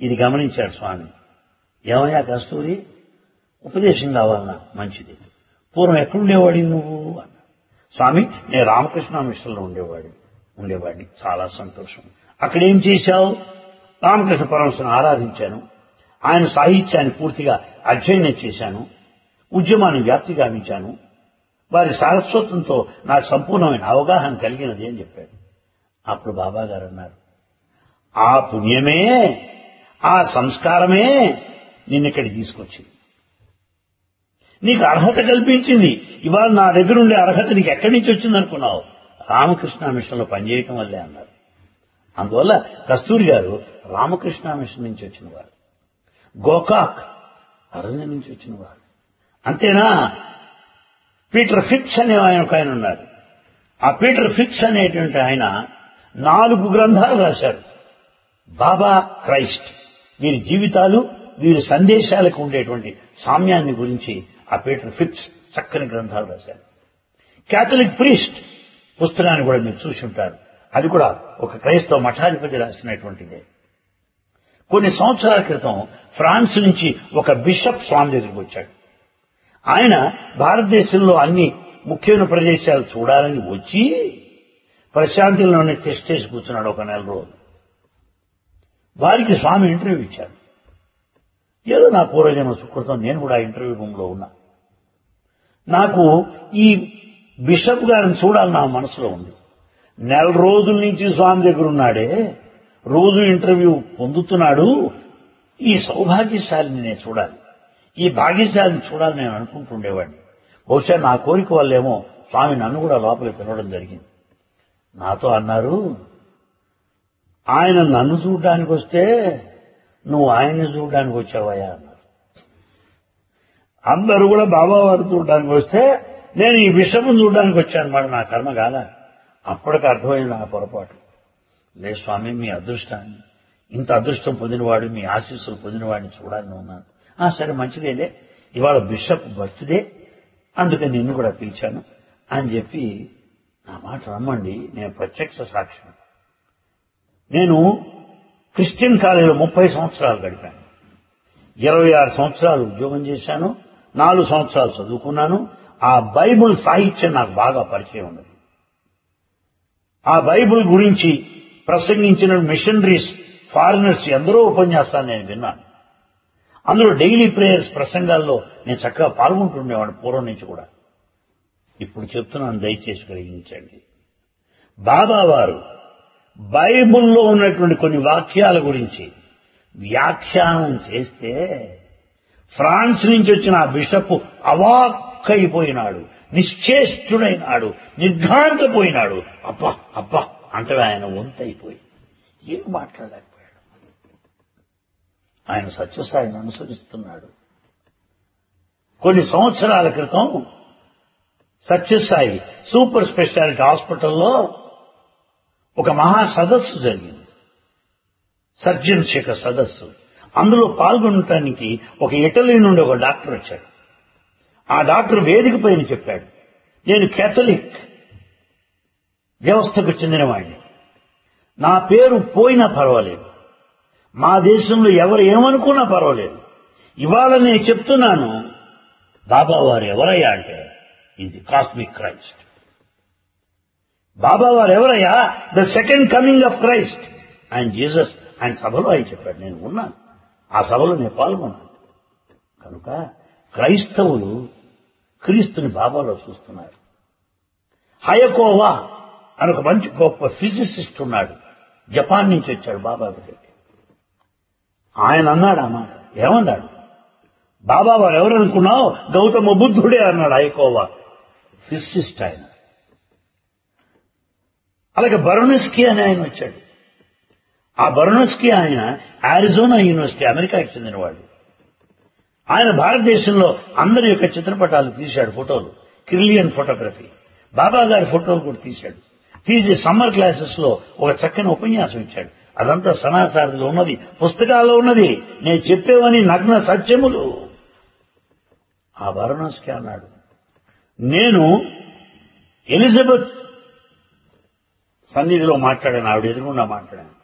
ఇది గమనించాడు స్వామి ఏమయ్యా కస్తూరి ఉపదేశం కావాలన్నా మంచిది పూర్వం ఎక్కడుండేవాడివి నువ్వు అన్న స్వామి నేను రామకృష్ణ మిషన్లో ఉండేవాడిని ఉండేవాడిని చాలా సంతోషం అక్కడేం చేశావు రామకృష్ణ పరమశను ఆరాధించాను ఆయన సాహిత్యాన్ని పూర్తిగా అధ్యయనం చేశాను ఉద్యమాన్ని వ్యాప్తి గావించాను వారి సారస్వతంతో నాకు సంపూర్ణమైన అవగాహన కలిగినది అని చెప్పాడు అప్పుడు బాబా గారు అన్నారు ఆ పుణ్యమే ఆ సంస్కారమే నిన్నిక్కడి తీసుకొచ్చింది నీకు అర్హత కల్పించింది ఇవాళ నా దగ్గర ఉండే అర్హత నీకు ఎక్కడి నుంచి వచ్చింది అనుకున్నావు రామకృష్ణ మిషన్లో పనిచేయటం వల్లే అన్నారు అందువల్ల కస్తూరి గారు రామకృష్ణ మిషన్ నుంచి వచ్చిన వారు గోకాక్ అరణ్యం నుంచి వచ్చిన వారు అంతేనా పీటర్ ఫిక్స్ అనే ఆయన ఒక ఆయన ఉన్నారు ఆ పీటర్ ఫిక్స్ అనేటువంటి ఆయన నాలుగు గ్రంథాలు రాశారు బాబా క్రైస్ట్ వీరి జీవితాలు వీరి సందేశాలకు ఉండేటువంటి సామ్యాన్ని గురించి ఆ పీటర్ ఫిక్స్ చక్కని గ్రంథాలు రాశారు క్యాథలిక్ ప్రీస్ట్ పుస్తకాన్ని కూడా మీరు చూసి ఉంటారు అది కూడా ఒక క్రైస్తవ మఠాధిపతి రాసినటువంటిదే కొన్ని సంవత్సరాల క్రితం ఫ్రాన్స్ నుంచి ఒక బిషప్ స్వామి దగ్గరికి వచ్చాడు ఆయన భారతదేశంలో అన్ని ముఖ్యమైన ప్రదేశాలు చూడాలని వచ్చి ప్రశాంతిలోనే తెస్టేసి కూర్చున్నాడు ఒక నెల రోజులు వారికి స్వామి ఇంటర్వ్యూ ఇచ్చారు ఏదో నా పూర్వజన్మ సుకృతం నేను కూడా ఆ ఇంటర్వ్యూ రూమ్ లో ఉన్నా నాకు ఈ బిషప్ గారిని చూడాలని నా మనసులో ఉంది నెల రోజుల నుంచి స్వామి దగ్గర ఉన్నాడే రోజు ఇంటర్వ్యూ పొందుతున్నాడు ఈ సౌభాగ్యశాలిని నేను చూడాలి ఈ భాగ్యశాలిని చూడాలని నేను అనుకుంటుండేవాడిని బహుశా నా కోరిక వల్లేమో స్వామి నన్ను కూడా లోపలికి పిలవడం జరిగింది నాతో అన్నారు ఆయన నన్ను చూడడానికి వస్తే నువ్వు ఆయన్ని చూడడానికి వచ్చావయ్యా అన్నారు అందరూ కూడా బాబావారు చూడడానికి వస్తే నేను ఈ విషయం చూడడానికి వచ్చాను మరి నా కర్మ కాల అప్పటికి అర్థమైంది నా పొరపాటు లే స్వామి మీ అదృష్టాన్ని ఇంత అదృష్టం పొందినవాడు మీ ఆశీస్సులు పొందినవాడిని చూడాలని ఉన్నాను ఆ సరే మంచిదేలే ఇవాళ బిషప్ బర్త్డే అందుకని నిన్ను కూడా పిలిచాను అని చెప్పి నా మాట రమ్మండి నేను ప్రత్యక్ష సాక్ష్యం నేను క్రిస్టియన్ కాలేజీలో ముప్పై సంవత్సరాలు గడిపాను ఇరవై ఆరు సంవత్సరాలు ఉద్యోగం చేశాను నాలుగు సంవత్సరాలు చదువుకున్నాను ఆ బైబుల్ సాహిత్యం నాకు బాగా పరిచయం ఉన్నది ఆ బైబుల్ గురించి ప్రసంగించిన మిషనరీస్ ఫారినర్స్ ఎందరో ఉపన్యాసాలు నేను విన్నాను అందులో డైలీ ప్రేయర్స్ ప్రసంగాల్లో నేను చక్కగా పాల్గొంటుండేవాడు పూర్వం నుంచి కూడా ఇప్పుడు చెప్తున్నాను దయచేసి గ్రహించండి బాబా వారు బైబుల్లో ఉన్నటువంటి కొన్ని వాక్యాల గురించి వ్యాఖ్యానం చేస్తే ఫ్రాన్స్ నుంచి వచ్చిన ఆ బిషప్ అవాక్కైపోయినాడు నిశ్చేష్టుడైనాడు నిర్ఘాంతపోయినాడు అబ్బా అబ్బా అంటే ఆయన వంతైపోయి ఏం మాట్లాడలేకపోయాడు ఆయన సత్యసాయిని అనుసరిస్తున్నాడు కొన్ని సంవత్సరాల క్రితం సత్యసాయి సూపర్ స్పెషాలిటీ హాస్పిటల్లో ఒక మహా సదస్సు జరిగింది సర్జన్స్ యొక్క సదస్సు అందులో పాల్గొనటానికి ఒక ఇటలీ నుండి ఒక డాక్టర్ వచ్చాడు ఆ డాక్టర్ వేదిక పైన చెప్పాడు నేను కేథలిక్ వ్యవస్థకు చెందినవాడిని నా పేరు పోయినా పర్వాలేదు మా దేశంలో ఎవరు ఏమనుకున్నా పర్వాలేదు ఇవాళ నేను చెప్తున్నాను బాబా వారు ఎవరయ్యా అంటే ఇది కాస్మిక్ క్రైస్ట్ బాబా వారు ఎవరయ్యా the second coming of Christ ఆయన జీసస్ ఆయన సభలో ఆయన చెప్పాడు నేను ఉన్నాను ఆ సభలో నేను పాల్గొన్నాను కనుక క్రైస్తవులు క్రీస్తుని బాబాలో చూస్తున్నారు హయకోవా అని ఒక మంచి గొప్ప ఫిజిసిస్ట్ ఉన్నాడు జపాన్ నుంచి వచ్చాడు బాబా దగ్గరికి ఆయన అన్నాడు ఆ మాట ఏమన్నాడు బాబా వారు ఎవరు అనుకున్నావు గౌతమ బుద్ధుడే అన్నాడు హయకోవా ఫిజిసిస్ట్ ఆయన అలాగే బరోనస్కి అని ఆయన వచ్చాడు ఆ బరోనస్కి ఆయన ఆరిజోనా యూనివర్సిటీ అమెరికాకి చెందినవాడు ఆయన భారతదేశంలో అందరి యొక్క చిత్రపటాలు తీశాడు ఫోటోలు క్రిలియన్ ఫోటోగ్రఫీ బాబా గారి ఫోటోలు కూడా తీశాడు తీసి సమ్మర్ క్లాసెస్ లో ఒక చక్కని ఉపన్యాసం ఇచ్చాడు అదంతా సనాసారథిలో ఉన్నది పుస్తకాల్లో ఉన్నది నేను చెప్పేవని నగ్న సత్యములు ఆ బరోనస్కి అన్నాడు నేను ఎలిజబెత్ సన్నిధిలో మాట్లాడాను ఆవిడ ఎదురుగుండా మాట్లాడాను